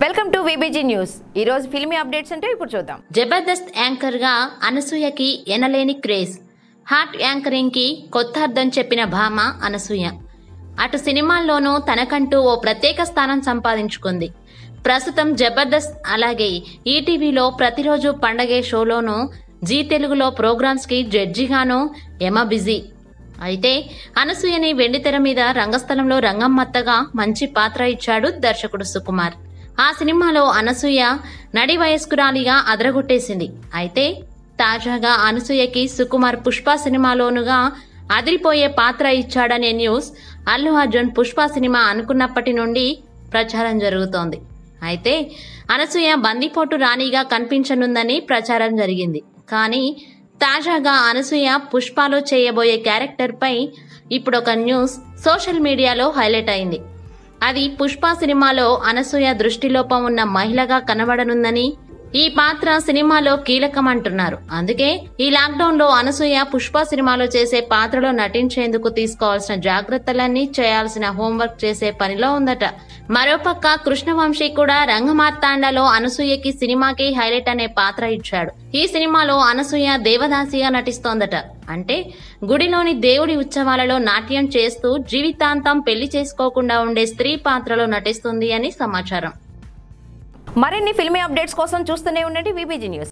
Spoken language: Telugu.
వెల్కమ్ టు విబిజీ న్యూస్ ఈ రోజు ఫిల్మీ అప్డేట్స్ అంటే ఇప్పుడు చూద్దాం జబర్దస్త్ యాంకర్ గా అనసూయకి ఎనలేని క్రేజ్ హాట్ యాంకరింగ్ కి కొత్త అర్థం చెప్పిన భామ అనసూయ అటు సినిమాల్లోనూ తనకంటూ ఓ ప్రత్యేక స్థానం సంపాదించుకుంది ప్రస్తుతం జబర్దస్త్ అలాగే ఈటీవీలో ప్రతిరోజు పండగే షోలోనూ జీ తెలుగులో ప్రోగ్రామ్స్ కి జడ్జిగాను ఎమ బిజీ అయితే అనసూయని వెండితెర మీద రంగస్థలంలో రంగమ్మత్తగా మంచి పాత్ర ఇచ్చాడు దర్శకుడు సుకుమార్ ఆ సినిమాలో అనసూయ నడి వయస్కురాలిగా అదరగొట్టేసింది అయితే తాజాగా అనసూయకి సుకుమార్ పుష్ప సినిమాలోనుగా అదిరిపోయే పాత్ర ఇచ్చాడనే న్యూస్ అల్లు అర్జున్ పుష్ప సినిమా అనుకున్నప్పటి నుండి ప్రచారం జరుగుతోంది అయితే అనసూయ బందిపోటు రాణిగా కనిపించనుందని ప్రచారం జరిగింది కానీ తాజాగా అనసూయ పుష్పలో చేయబోయే క్యారెక్టర్పై ఇప్పుడు ఒక న్యూస్ సోషల్ మీడియాలో హైలైట్ అయింది అది పుష్ప సినిమాలో అనసూయ దృష్టిలోపం ఉన్న మహిళగా కనబడనుందని ఈ పాత్ర సినిమాలో కీలకమంటున్నారు అందుకే ఈ లాక్డౌన్ లో అనసూయ పుష్ప సినిమాలో చేసే పాత్రలో నటించేందుకు తీసుకోవాల్సిన జాగ్రత్తలన్నీ చేయాల్సిన హోంవర్క్ చేసే పనిలో ఉందట మరోపక్క కృష్ణవంశీ కూడా రంగమార్తాండలో అనసూయకి సినిమాకి హైలైట్ అనే పాత్ర ఇచ్చాడు ఈ సినిమాలో అనసూయ దేవదాసిగా నటిస్తోందట అంటే గుడిలోని దేవుడి ఉత్సవాలలో నాట్యం చేస్తూ జీవితాంతం పెళ్లి చేసుకోకుండా ఉండే స్త్రీ పాత్రలో నటిస్తుంది అని సమాచారం మరిన్ని ఫిల్మీ అప్డేట్స్ కోసం చూస్తూనే ఉండండి విబిజీ న్యూస్